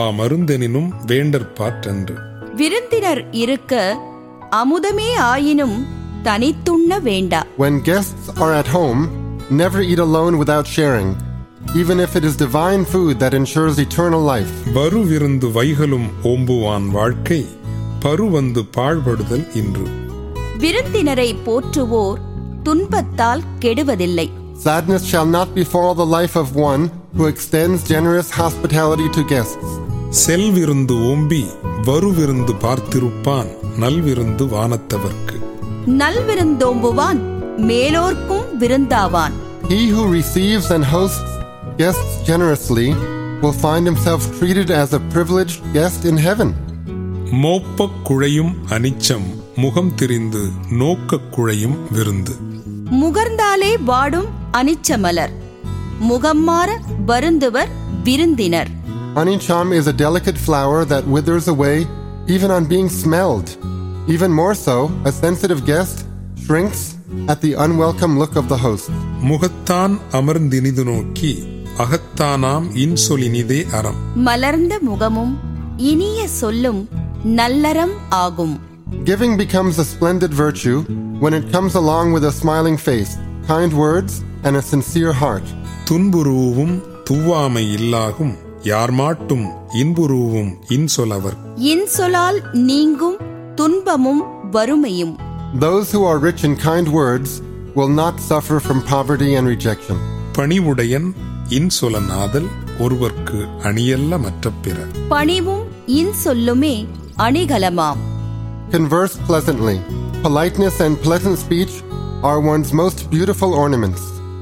மருந்தெனினும் வேண்டற்பாற்றன்று விருந்தினர் இருக்க அமுதமே ஆயினும் தனித்துண்ண வேண்டா When guests are at home, never eat alone without sharing, even if it is divine food that ensures eternal life. வருவிருந்து வைகளும் ஓம்புவான் வாழ்க்கை பருவந்து பாழ்படுதல் இன்று விருந்தினரை போற்றுவோர் துன்பத்தால் கெடுவதில்லை Sadness shall not befall the life of one who extends generous hospitality to guests. செல்விருந்து ஓம்பி வருவிருந்து பார்த்திருப்பான் நல்விருந்து வானத்தவர்க்கு நல்விருந்தோம்புவான் மேலோர்க்கும் விருந்தாவான் He who receives and hosts guests generously will find himself treated as a privileged guest in heaven. மோப்பக் குழையும் அனிச்சம் முகம் திரிந்து நோக்கக் குழையும் விருந்து முகர்ந்தாலே வாடும் அனிச்சமலர் முகம் மாற வருந்துவர் விருந்தினர் Anicham is a delicate flower that withers away even on being smelled. Even more so, a sensitive guest shrinks at the unwelcome look of the host. முகத்தான் அமர்ந்தினிது நோக்கி அகத்தானாம் இன்சொலினிதே அறம் மலர்ந்த முகமும் இனிய சொல்லும் நல்லறம் ஆகும் Giving becomes a splendid virtue when it comes along with a smiling face, kind words, and a sincere heart. துன்புருவும் துவாமை இல்லாகும் யார் மாட்டும் இன்புருவும் இன்சொலவர் இன்சொலால் நீங்கும் துன்பமும் வறுமையும் Those who are rich in kind words will not suffer from poverty and rejection. பணிவுடையன் இன்சொலனாதல் ஒருவர்க்கு அணியல்ல மற்ற பிற பணிவும் இன்சொல்லுமே அணிகலமாம் Converse pleasantly. Politeness and pleasant speech are one's most beautiful ornaments.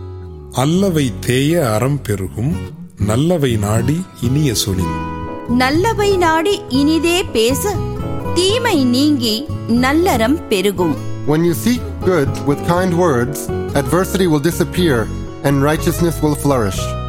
அல்லவை தேய அறம் பெருகும் நல்லவை நாடி இனிய சொலின் நல்லவை நாடி இனிதே பேச தீமை நீங்கி நல்லறம் பெருகும் When you seek good with kind words, adversity will disappear and righteousness will flourish.